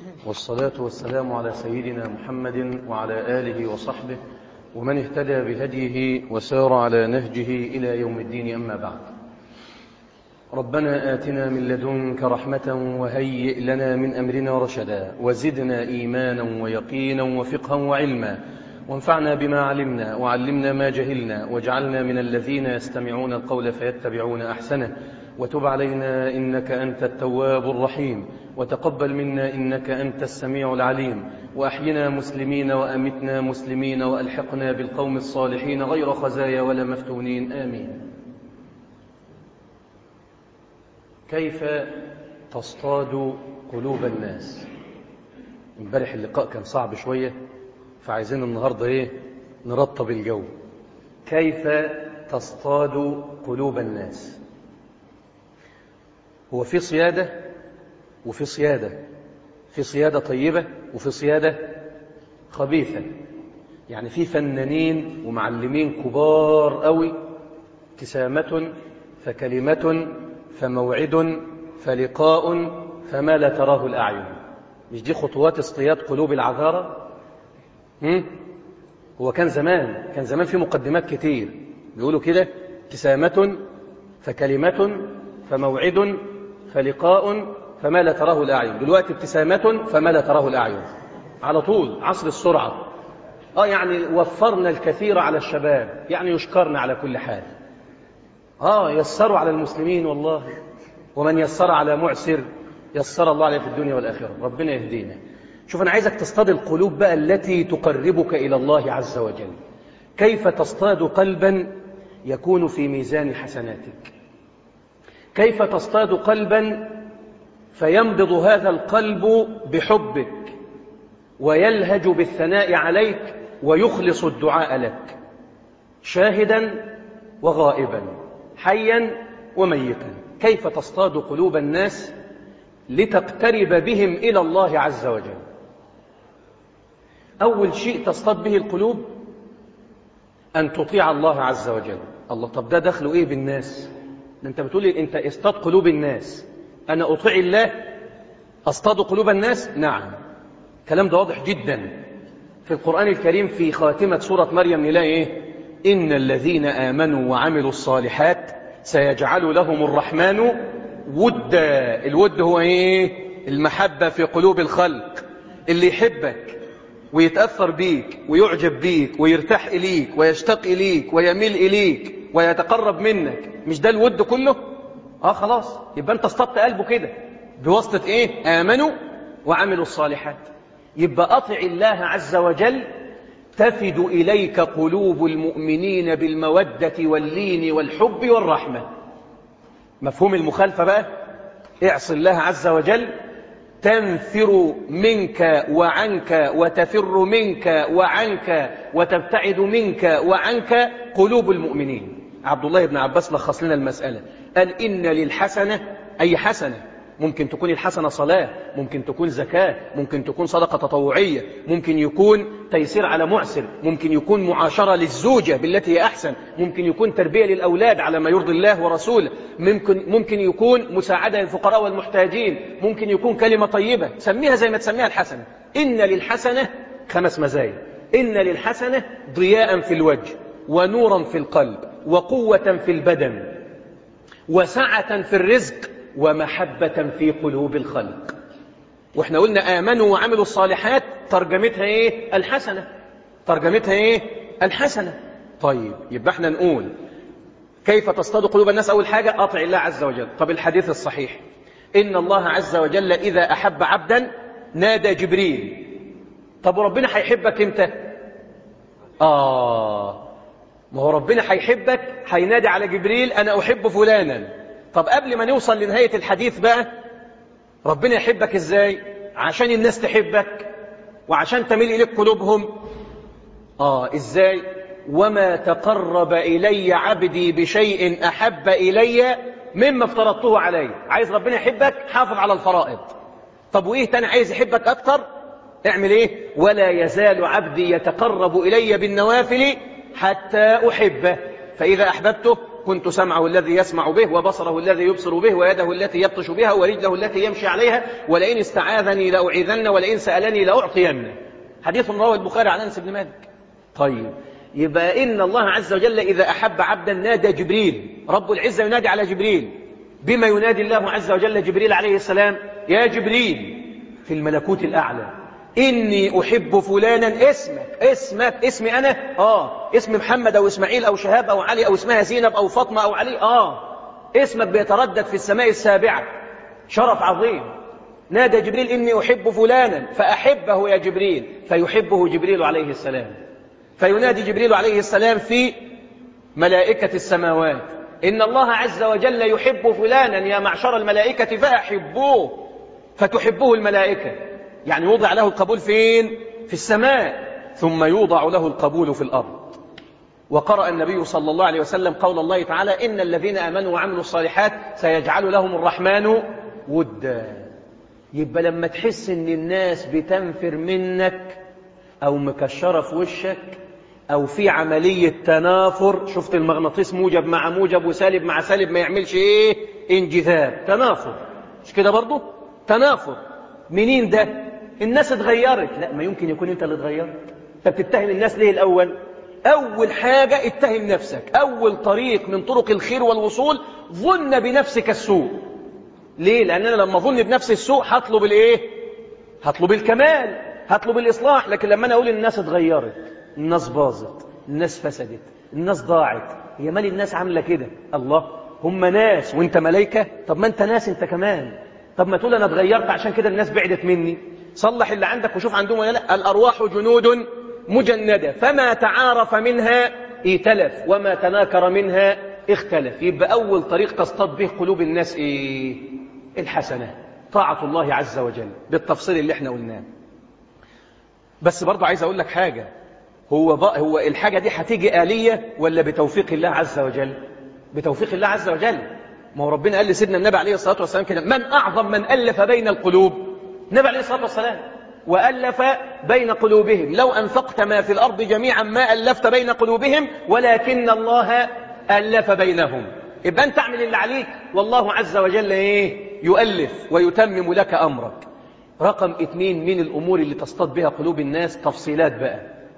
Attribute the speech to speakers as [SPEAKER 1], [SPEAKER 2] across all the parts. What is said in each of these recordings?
[SPEAKER 1] والصلاة والسلام على سيدنا محمد وعلى آله وصحبه ومن اهتدى بهديه وسار على نهجه إلى يوم الدين أما بعد ربنا آتنا من لدنك رحمة وهيئ لنا من أمرنا رشدا وزدنا إيمانا ويقينا وفقها وعلما وانفعنا بما علمنا وعلمنا ما جهلنا واجعلنا من الذين يستمعون القول فيتبعون أحسنه وتب علينا إنك أنت التواب الرحيم وتقبل منا إنك أنت السميع العليم وأحينا مسلمين وأمتنا مسلمين وألحقنا بالقوم الصالحين غير خزايا ولا مفتونين آمين كيف تصطاد قلوب الناس امبارح اللقاء كان صعب شوية فعايزين النهاردة ايه نرطب الجو كيف تصطاد قلوب الناس هو في صيادة وفي صيادة في صيادة طيبة وفي صيادة خبيثة يعني في فنانين ومعلمين كبار قوي ابتسامة فكلمة فموعد فلقاء فما لا تراه الأعين مش دي خطوات اصطياد قلوب العذارى هم؟ هو كان زمان كان زمان في مقدمات كتير بيقولوا كده ابتسامة فكلمة فموعد فلقاء فما لا تراه الأعين دلوقتي ابتسامة فما لا تراه الأعين على طول عصر السرعة اه يعني وفرنا الكثير على الشباب يعني يشكرنا على كل حال اه يسروا على المسلمين والله ومن يسر على معسر يسر الله عليه في الدنيا والآخرة ربنا يهدينا شوف أنا عايزك تصطاد القلوب بقى التي تقربك إلى الله عز وجل كيف تصطاد قلبا يكون في ميزان حسناتك كيف تصطاد قلبا فينبض هذا القلب بحبك ويلهج بالثناء عليك ويخلص الدعاء لك شاهدا وغائبا حيا وميتا كيف تصطاد قلوب الناس لتقترب بهم إلى الله عز وجل أول شيء تصطاد به القلوب أن تطيع الله عز وجل الله طب ده دخله إيه بالناس ده أنت بتقولي أنت اصطاد قلوب الناس أنا أطيع الله أصطاد قلوب الناس نعم كلام ده واضح جدا في القرآن الكريم في خاتمة سورة مريم نلاقي إيه إن الذين آمنوا وعملوا الصالحات سيجعل لهم الرحمن ودا الود هو إيه المحبة في قلوب الخلق اللي يحبك ويتأثر بيك ويعجب بيك ويرتاح إليك ويشتاق إليك ويميل إليك ويتقرب منك مش ده الود كله اه خلاص يبقى انت اصطدت قلبه كده بواسطة ايه آمنوا وعملوا الصالحات يبقى أطع الله عز وجل تفد إليك قلوب المؤمنين بالمودة واللين والحب والرحمة مفهوم المخالفة بقى اعص الله عز وجل تنفر منك وعنك وتفر منك وعنك وتبتعد منك وعنك قلوب المؤمنين عبد الله بن عباس لخص لنا المسألة قال إن للحسنة أي حسنة ممكن تكون الحسنة صلاة ممكن تكون زكاة ممكن تكون صدقة تطوعية ممكن يكون تيسير على معسر ممكن يكون معاشرة للزوجة بالتي هي أحسن ممكن يكون تربية للأولاد على ما يرضي الله ورسوله ممكن, ممكن يكون مساعدة للفقراء والمحتاجين ممكن يكون كلمة طيبة سميها زي ما تسميها الحسنة إن للحسنة خمس مزايا إن للحسنة ضياء في الوجه ونورا في القلب وقوة في البدن وسعة في الرزق ومحبة في قلوب الخلق واحنا قلنا آمنوا وعملوا الصالحات ترجمتها ايه الحسنة ترجمتها ايه الحسنة طيب يبقى احنا نقول كيف تصطاد قلوب الناس أول حاجة أطع الله عز وجل طب الحديث الصحيح إن الله عز وجل إذا أحب عبدا نادى جبريل طب وربنا هيحبك امتى آه ما هو ربنا هيحبك هينادي على جبريل أنا أحب فلانا طب قبل ما نوصل لنهاية الحديث بقى ربنا يحبك ازاي عشان الناس تحبك وعشان تميل إليك قلوبهم آه ازاي وما تقرب إلي عبدي بشيء أحب إلي مما افترضته عليه عايز ربنا يحبك حافظ على الفرائض طب وإيه تاني عايز يحبك أكتر اعمل إيه ولا يزال عبدي يتقرب إلي بالنوافل حتى أحبه فإذا أحببته كنت سمعه الذي يسمع به وبصره الذي يبصر به ويده التي يبطش بها ورجله التي يمشي عليها ولئن استعاذني لأعيذن ولئن سألني لأعطين حديث رواه البخاري عن أنس بن مالك طيب يبقى إن الله عز وجل إذا أحب عبدا نادى جبريل رب العزة ينادي على جبريل بما ينادي الله عز وجل جبريل عليه السلام يا جبريل في الملكوت الأعلى إني أحب فلانا اسمك اسمك اسمي أنا آه اسم محمد أو إسماعيل أو شهاب أو علي أو اسمها زينب أو فاطمة أو علي آه اسمك بيتردد في السماء السابعة شرف عظيم نادى جبريل إني أحب فلانا فأحبه يا جبريل فيحبه جبريل عليه السلام فينادي جبريل عليه السلام في ملائكة السماوات إن الله عز وجل يحب فلانا يا معشر الملائكة فأحبوه فتحبه الملائكة يعني يوضع له القبول فين؟ في السماء ثم يوضع له القبول في الأرض وقرأ النبي صلى الله عليه وسلم قول الله تعالى إن الذين آمنوا وعملوا الصالحات سيجعل لهم الرحمن ودا يبقى لما تحس ان الناس بتنفر منك او مكشرة في وشك او في عملية تنافر شفت المغناطيس موجب مع موجب وسالب مع سالب ما يعملش ايه انجذاب تنافر مش كده برضه تنافر منين ده الناس اتغيرت لا ما يمكن يكون انت اللي اتغيرت انت بتتهم الناس ليه الاول اول حاجة اتهم نفسك اول طريق من طرق الخير والوصول ظن بنفسك السوء ليه لان انا لما اظن بنفسي السوء هطلب الايه هطلب الكمال هطلب الاصلاح لكن لما انا اقول الناس اتغيرت الناس باظت الناس فسدت الناس ضاعت هي مال الناس عامله كده الله هم ناس وانت ملائكه طب ما انت ناس انت كمان طب ما تقول انا اتغيرت عشان كده الناس بعدت مني صلح اللي عندك وشوف عندهم ولا لا الارواح جنود مجنده فما تعارف منها ائتلف وما تناكر منها اختلف يبقى اول طريق تصطاد به قلوب الناس ايه الحسنه طاعه الله عز وجل بالتفصيل اللي احنا قلناه بس برضه عايز اقول لك حاجه هو بقى هو الحاجه دي هتيجي آلية ولا بتوفيق الله عز وجل بتوفيق الله عز وجل ما هو ربنا قال لسيدنا النبي عليه الصلاه والسلام كده من اعظم من الف بين القلوب النبي عليه الصلاه والسلام والف بين قلوبهم لو انفقت ما في الارض جميعا ما الفت بين قلوبهم ولكن الله الف بينهم يبقى انت اعمل اللي عليك والله عز وجل ايه يؤلف ويتمم لك امرك رقم اتنين من الامور اللي تصطاد بها قلوب الناس تفصيلات بقى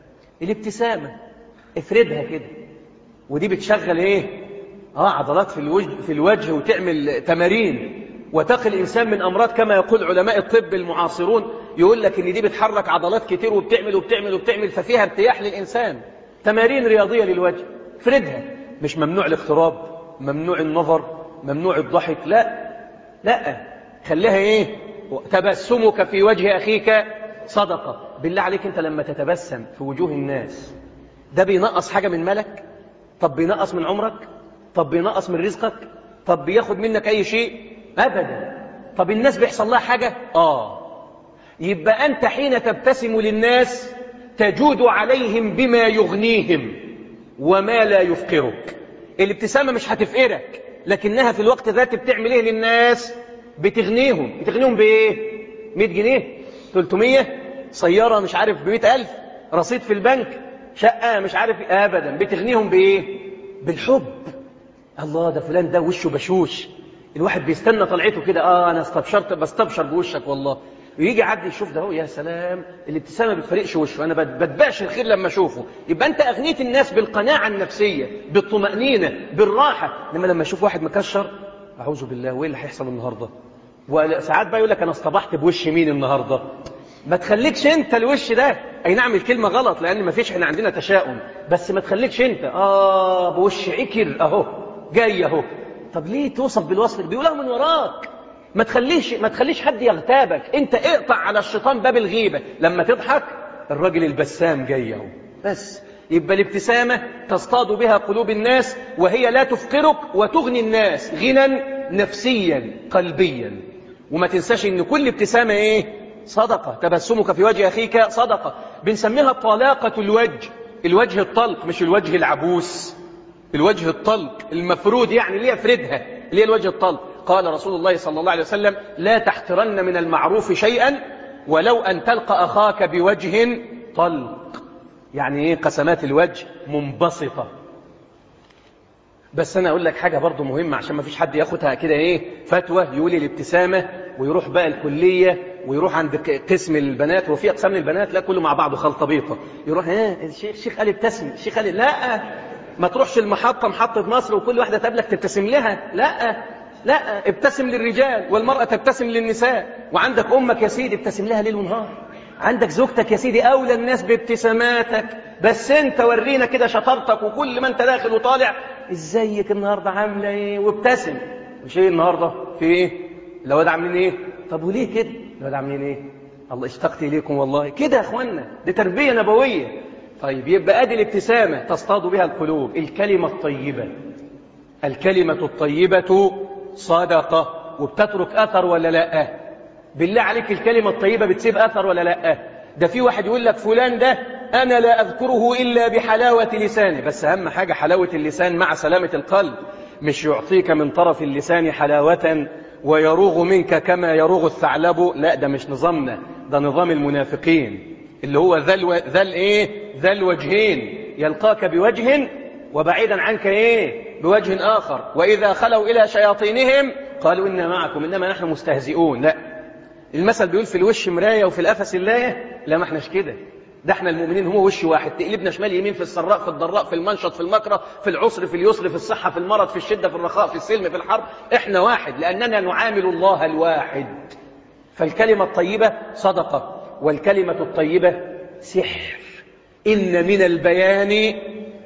[SPEAKER 1] الابتسامه افردها كده ودي بتشغل ايه اه عضلات في الوجه في الوجه وتعمل تمارين وتقي الانسان من امراض كما يقول علماء الطب المعاصرون يقول لك ان دي بتحرك عضلات كتير وبتعمل وبتعمل وبتعمل ففيها ارتياح للانسان تمارين رياضيه للوجه افردها مش ممنوع الاقتراب ممنوع النظر ممنوع الضحك لا لا خليها ايه تبسمك في وجه اخيك صدقه بالله عليك انت لما تتبسم في وجوه الناس ده بينقص حاجه من مالك طب بينقص من عمرك طب بينقص من رزقك طب بياخد منك اي شيء ابدا طب الناس بيحصل لها حاجه اه يبقى انت حين تبتسم للناس تجود عليهم بما يغنيهم وما لا يفقرك الابتسامه مش هتفقرك لكنها في الوقت ذاته بتعمل ايه للناس بتغنيهم بتغنيهم بايه 100 جنيه 300 سياره مش عارف ب 100000 رصيد في البنك شقه مش عارف ابدا بتغنيهم بايه بالحب الله ده فلان ده وشه بشوش الواحد بيستنى طلعته كده اه انا استبشرت بستبشر بوشك والله ويجي عدي يشوف ده هو يا سلام الابتسامه ما بتفرقش وشه انا بتباش الخير لما اشوفه يبقى انت اغنيت الناس بالقناعه النفسيه بالطمانينه بالراحه انما لما اشوف واحد مكشر اعوذ بالله وايه اللي هيحصل النهارده وساعات بقى يقول لك انا اصطبحت بوش مين النهارده ما تخليكش انت الوش ده اي نعم الكلمه غلط لان ما فيش احنا عندنا تشاؤم بس ما تخليكش انت اه بوش عكر اهو جاي اهو طب ليه توصف بالوصف بيقولها من وراك ما تخليش ما تخليش حد يغتابك انت اقطع على الشيطان باب الغيبه لما تضحك الراجل البسام جاي اهو بس يبقى الابتسامه تصطاد بها قلوب الناس وهي لا تفقرك وتغني الناس غنى نفسيا قلبيا وما تنساش ان كل ابتسامه ايه صدقه تبسمك في وجه اخيك صدقه بنسميها طلاقه الوجه الوجه الطلق مش الوجه العبوس الوجه الطلق المفرود يعني ليه افردها ليه الوجه الطلق قال رسول الله صلى الله عليه وسلم لا تحقرن من المعروف شيئا ولو أن تلقى أخاك بوجه طلق يعني إيه قسمات الوجه منبسطة بس انا اقول لك حاجه برضو مهمه عشان ما فيش حد ياخدها كده ايه فتوى يقول لي الابتسامه ويروح بقى الكليه ويروح عند ك- قسم البنات وفي اقسام للبنات لا كله مع بعضه خلطبيطه يروح ها الشيخ الشيخ قال ابتسم الشيخ قال لا ما تروحش المحطه محطه مصر وكل واحده تقابلك تبتسم لها لا لا ابتسم للرجال والمراه تبتسم للنساء وعندك امك يا سيدي ابتسم لها ليل ونهار عندك زوجتك يا سيدي اولى الناس بابتساماتك بس انت ورينا كده شطارتك وكل ما انت داخل وطالع ازيك النهارده عامله ايه وابتسم مش ايه النهارده في ايه الواد عاملين ايه طب وليه كده الواد عاملين ايه الله اشتقت اليكم والله كده يا اخوانا دي تربيه نبويه طيب يبقى ادي الابتسامه تصطاد بها القلوب الكلمه الطيبه الكلمه الطيبه صدقه وبتترك اثر ولا لا بالله عليك الكلمة الطيبة بتسيب أثر ولا لا ده في واحد يقول لك فلان ده أنا لا أذكره إلا بحلاوة لساني بس أهم حاجة حلاوة اللسان مع سلامة القلب مش يعطيك من طرف اللسان حلاوة ويروغ منك كما يروغ الثعلب لا ده مش نظامنا ده نظام المنافقين اللي هو ذا الو... ذا الايه ذا الوجهين يلقاك بوجه وبعيدا عنك ايه بوجه آخر وإذا خلوا إلى شياطينهم قالوا إنا معكم إنما نحن مستهزئون لا المثل بيقول في الوش مراية وفي القفص اللاية لا ما احناش كده ده احنا المؤمنين هو وش واحد تقلبنا شمال يمين في السراء في الضراء في المنشط في المكره في العسر في اليسر في الصحة في المرض في الشدة في الرخاء في السلم في الحرب احنا واحد لأننا نعامل الله الواحد فالكلمة الطيبة صدقة والكلمة الطيبة سحر إن من البيان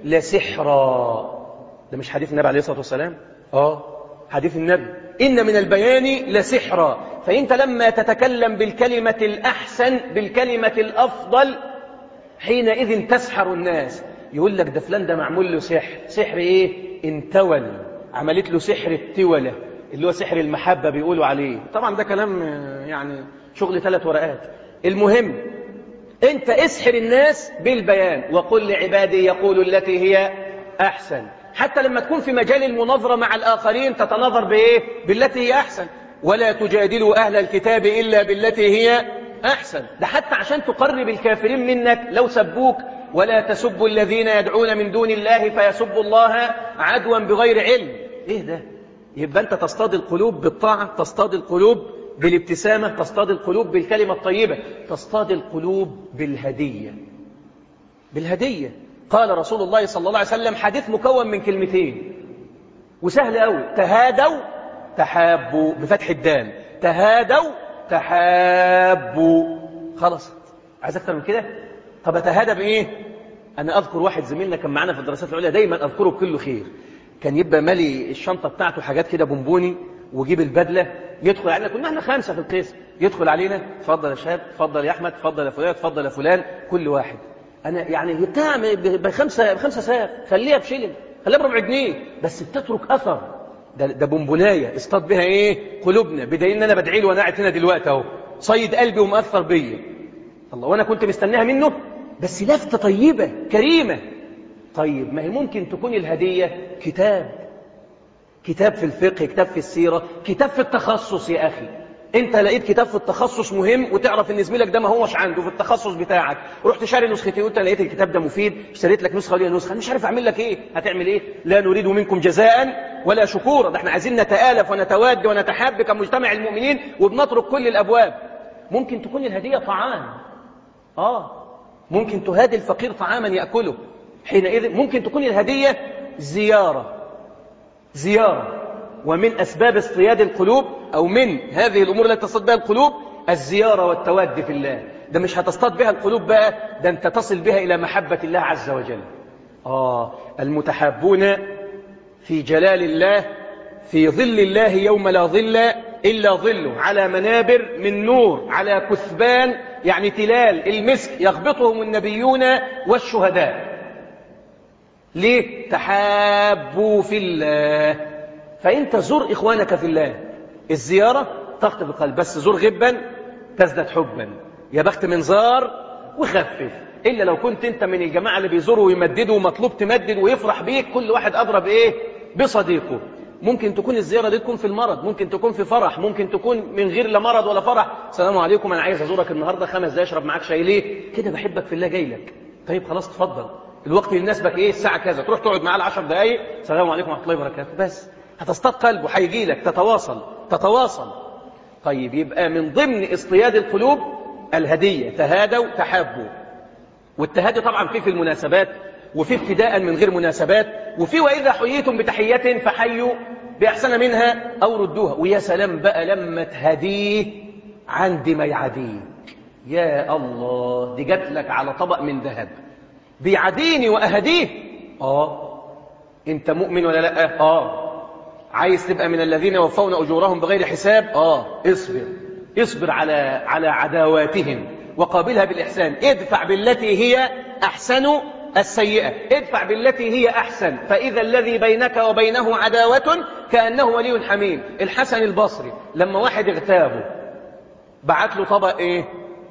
[SPEAKER 1] لسحرا ده مش حديث النبي عليه الصلاة والسلام اه حديث النبي إن من البيان لسحرا فأنت لما تتكلم بالكلمة الأحسن بالكلمة الأفضل حينئذ تسحر الناس يقول لك ده فلان ده معمول له سحر سحر إيه انتول عملت له سحر التولة اللي هو سحر المحبة بيقولوا عليه طبعا ده كلام آه، يعني شغل ثلاث ورقات المهم انت اسحر الناس بالبيان وقل لعبادي يقولوا التي هي أحسن حتى لما تكون في مجال المناظرة مع الآخرين تتناظر بإيه؟ بالتي هي أحسن ولا تجادلوا أهل الكتاب إلا بالتي هي أحسن ده حتى عشان تقرب الكافرين منك لو سبوك ولا تسبوا الذين يدعون من دون الله فيسبوا الله عدوا بغير علم إيه ده؟ يبقى أنت تصطاد القلوب بالطاعة تصطاد القلوب بالابتسامة تصطاد القلوب بالكلمة الطيبة تصطاد القلوب بالهدية بالهدية قال رسول الله صلى الله عليه وسلم حديث مكون من كلمتين وسهل قوي تهادوا تحابوا بفتح الدال تهادوا تحابوا خلاص عايز اكتر من كده طب اتهادى بايه انا اذكر واحد زميلنا كان معانا في الدراسات العليا دايما اذكره بكل خير كان يبقى مالي الشنطه بتاعته حاجات كده بونبوني ويجيب البدله يدخل علينا كنا احنا خمسه في القسم يدخل علينا اتفضل يا شاب اتفضل يا احمد اتفضل يا فلان اتفضل يا فلان كل واحد انا يعني بتاع ب- بخمسه بخمسه ساعه خليها بشيلن خليها بربع جنيه بس بتترك اثر ده ده بونبونايه اصطاد بها ايه قلوبنا بدليل ان انا بدعي له وانا قاعد هنا دلوقتي اهو صيد قلبي ومأثر بيا الله وانا كنت مستناها منه بس لفته طيبه كريمه طيب ما هي ممكن تكون الهديه كتاب كتاب في الفقه كتاب في السيرة كتاب في التخصص يا أخي أنت لقيت كتاب في التخصص مهم وتعرف إن زميلك ده ما هوش عنده في التخصص بتاعك رحت شاري نسختين وأنت لقيت الكتاب ده مفيد اشتريت لك نسخة وليها نسخة مش عارف أعمل لك إيه هتعمل إيه لا نريد منكم جزاء ولا شكورا ده احنا عايزين نتآلف ونتواد ونتحاب كمجتمع المؤمنين وبنترك كل الأبواب ممكن تكون الهدية طعام آه ممكن تهادي الفقير طعاما يأكله حينئذ ممكن تكون الهدية زيارة زيارة ومن أسباب اصطياد القلوب أو من هذه الأمور التي تصطاد بها القلوب الزيارة والتواد في الله ده مش هتصطاد بها القلوب بقى ده أنت تصل بها إلى محبة الله عز وجل آه المتحابون في جلال الله في ظل الله يوم لا ظل إلا ظله على منابر من نور على كثبان يعني تلال المسك يغبطهم النبيون والشهداء ليه تحابوا في الله فانت زر اخوانك في الله الزياره تخطف القلب بس زور غبا تزداد حبا يا بخت من زار وخفف الا لو كنت انت من الجماعه اللي بيزوروا ويمددوا ومطلوب تمدد ويفرح بيك كل واحد اضرب ايه بصديقه ممكن تكون الزيارة دي تكون في المرض ممكن تكون في فرح ممكن تكون من غير لا مرض ولا فرح السلام عليكم أنا عايز أزورك النهاردة خمس دقايق أشرب معاك شاي ليه كده بحبك في الله جاي لك طيب خلاص اتفضل الوقت اللي يناسبك ايه الساعه كذا تروح تقعد معاه 10 دقائق السلام عليكم ورحمه الله وبركاته بس هتصطاد قلبه هيجي لك تتواصل تتواصل طيب يبقى من ضمن اصطياد القلوب الهديه تهادوا تحابوا والتهادي طبعا فيه في المناسبات وفي ابتداء من غير مناسبات وفي واذا حييتم بتحيه فحيوا باحسن منها او ردوها ويا سلام بقى لما تهديه عند ما يعاديك يا الله دي جات لك على طبق من ذهب بيعاديني واهديه اه انت مؤمن ولا لا اه عايز تبقى من الذين يوفون اجورهم بغير حساب اه اصبر اصبر على على عداواتهم وقابلها بالاحسان ادفع بالتي هي احسن السيئه ادفع بالتي هي احسن فاذا الذي بينك وبينه عداوه كانه ولي حميم الحسن البصري لما واحد اغتابه بعت له طبق ايه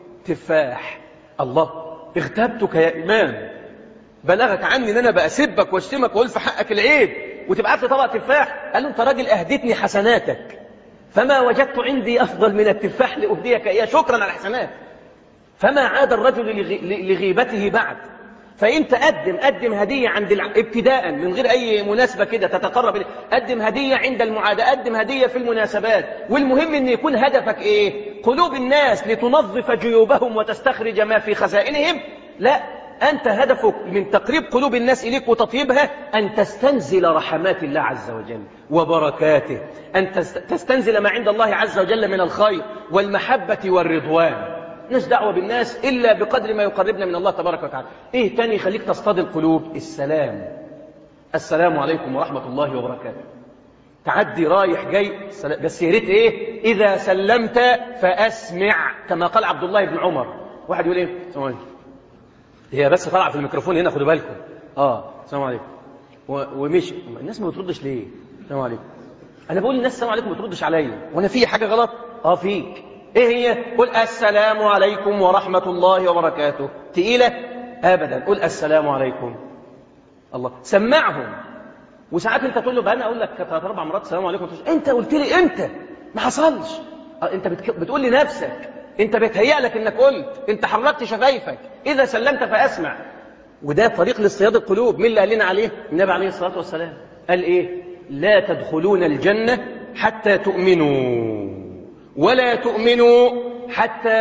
[SPEAKER 1] تفاح الله اغتبتك يا امام بلغك عني ان انا بأسبك واشتمك واقول في حقك العيب وتبعت لي طبق تفاح قال له انت راجل اهدتني حسناتك فما وجدت عندي افضل من التفاح لاهديك اياه شكرا على الحسنات فما عاد الرجل لغي- لغيبته بعد فانت قدم قدم هديه عند الع... ابتداء من غير اي مناسبه كده تتقرب إليه. قدم هديه عند المعاده قدم هديه في المناسبات والمهم ان يكون هدفك ايه قلوب الناس لتنظف جيوبهم وتستخرج ما في خزائنهم لا انت هدفك من تقريب قلوب الناس اليك وتطيبها ان تستنزل رحمات الله عز وجل وبركاته ان تست- تستنزل ما عند الله عز وجل من الخير والمحبه والرضوان مش دعوة بالناس إلا بقدر ما يقربنا من الله تبارك وتعالى إيه تاني يخليك تصطاد القلوب السلام السلام عليكم ورحمة الله وبركاته تعدي رايح جاي سلام. بس يا ريت ايه اذا سلمت فاسمع كما قال عبد الله بن عمر واحد يقول ايه السلام عليكم هي بس طالعه في الميكروفون هنا خدوا بالكم اه السلام عليكم و- ومشي الناس ما بتردش ليه السلام عليكم انا بقول للناس السلام عليكم ما بتردش عليا وانا في حاجه غلط اه فيك ايه هي قل السلام عليكم ورحمه الله وبركاته تقيله ابدا قل السلام عليكم الله سمعهم وساعات انت تقول له بقى انا اقول لك ثلاث اربع مرات السلام عليكم تقول انت قلت لي انت ما حصلش اه انت بتك... بتقول لنفسك انت بيتهيأ لك انك قلت انت حركت شفايفك اذا سلمت فاسمع وده طريق لاصطياد القلوب مين اللي قال لنا عليه النبي عليه الصلاه والسلام قال ايه لا تدخلون الجنه حتى تؤمنوا ولا تؤمنوا حتى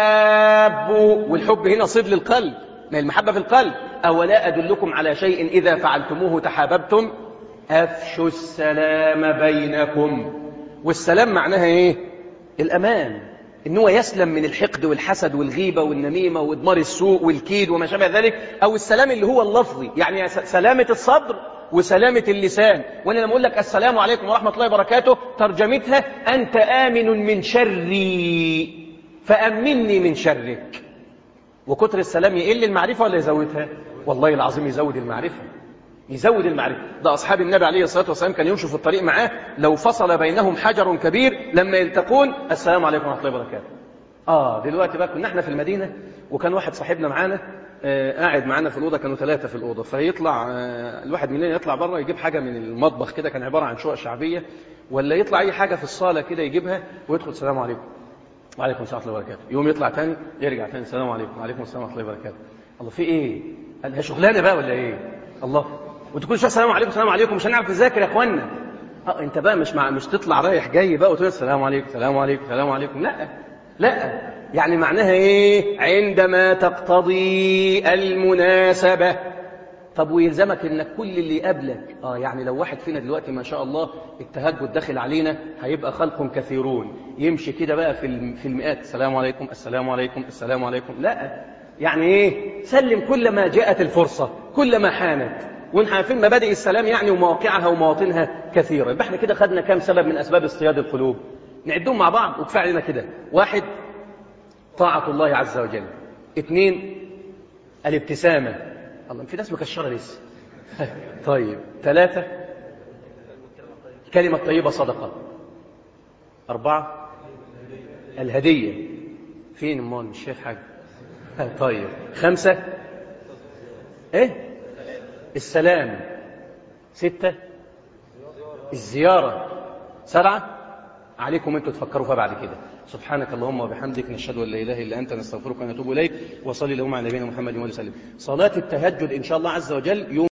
[SPEAKER 1] تحابوا والحب هنا صيد للقلب ما هي المحبة في القلب أولا أدلكم على شيء إذا فعلتموه تحاببتم أفشوا السلام بينكم والسلام معناها إيه الأمان إن هو يسلم من الحقد والحسد والغيبة والنميمة وإدمار السوء والكيد وما شابه ذلك أو السلام اللي هو اللفظي يعني س- سلامة الصدر وسلامة اللسان وأنا لما أقول لك السلام عليكم ورحمة الله وبركاته ترجمتها أنت آمن من شري فأمني من شرك وكتر السلام يقل المعرفة ولا يزودها والله العظيم يزود المعرفة يزود المعرفة ده أصحاب النبي عليه الصلاة والسلام كان يمشوا في الطريق معاه لو فصل بينهم حجر كبير لما يلتقون السلام عليكم ورحمة الله وبركاته آه دلوقتي بقى كنا احنا في المدينة وكان واحد صاحبنا معانا آه قاعد معانا في الأوضة كانوا ثلاثة في الأوضة فيطلع آه الواحد مننا يطلع بره يجيب حاجة من المطبخ كده كان عبارة عن شقق شعبية ولا يطلع أي حاجة في الصالة كده يجيبها ويدخل السلام عليكم وعليكم السلام ورحمه الله وبركاته يوم يطلع تاني يرجع تاني السلام عليكم وعليكم السلام ورحمه الله وبركاته الله في ايه قال هي شغلانه بقى ولا ايه الله وانتوا كل شويه السلام عليكم السلام عليكم مش هنعرف نذاكر يا اخوانا اه انت بقى مش مع مش تطلع رايح جاي بقى وتقول السلام عليكم السلام عليكم السلام عليكم لا لا يعني معناها ايه عندما تقتضي المناسبه طب ويلزمك انك كل اللي قبلك اه يعني لو واحد فينا دلوقتي ما شاء الله التهجد داخل علينا هيبقى خلق كثيرون يمشي كده بقى في الم- في المئات السلام عليكم السلام عليكم السلام عليكم لا يعني ايه سلم كل ما جاءت الفرصه كل ما حانت ونحن عارفين مبادئ السلام يعني ومواقعها ومواطنها كثيره يبقى احنا كده خدنا كام سبب من اسباب اصطياد القلوب نعدهم مع بعض وكفايه علينا كده واحد طاعه الله عز وجل اثنين الابتسامه الله في ناس مكشره لسه طيب ثلاثة كلمة طيبة صدقة أربعة الهدية فين امال مش شايف حاجة طيب خمسة ايه السلام ستة الزيارة سبعة عليكم انتوا تفكروا فيها بعد كده سبحانك اللهم وبحمدك نشهد أن لا إله إلا أنت نستغفرك ونتوب إليك وصلي اللهم على نبينا محمد وآله وسلم صلاة التهجد إن شاء الله عز وجل يوم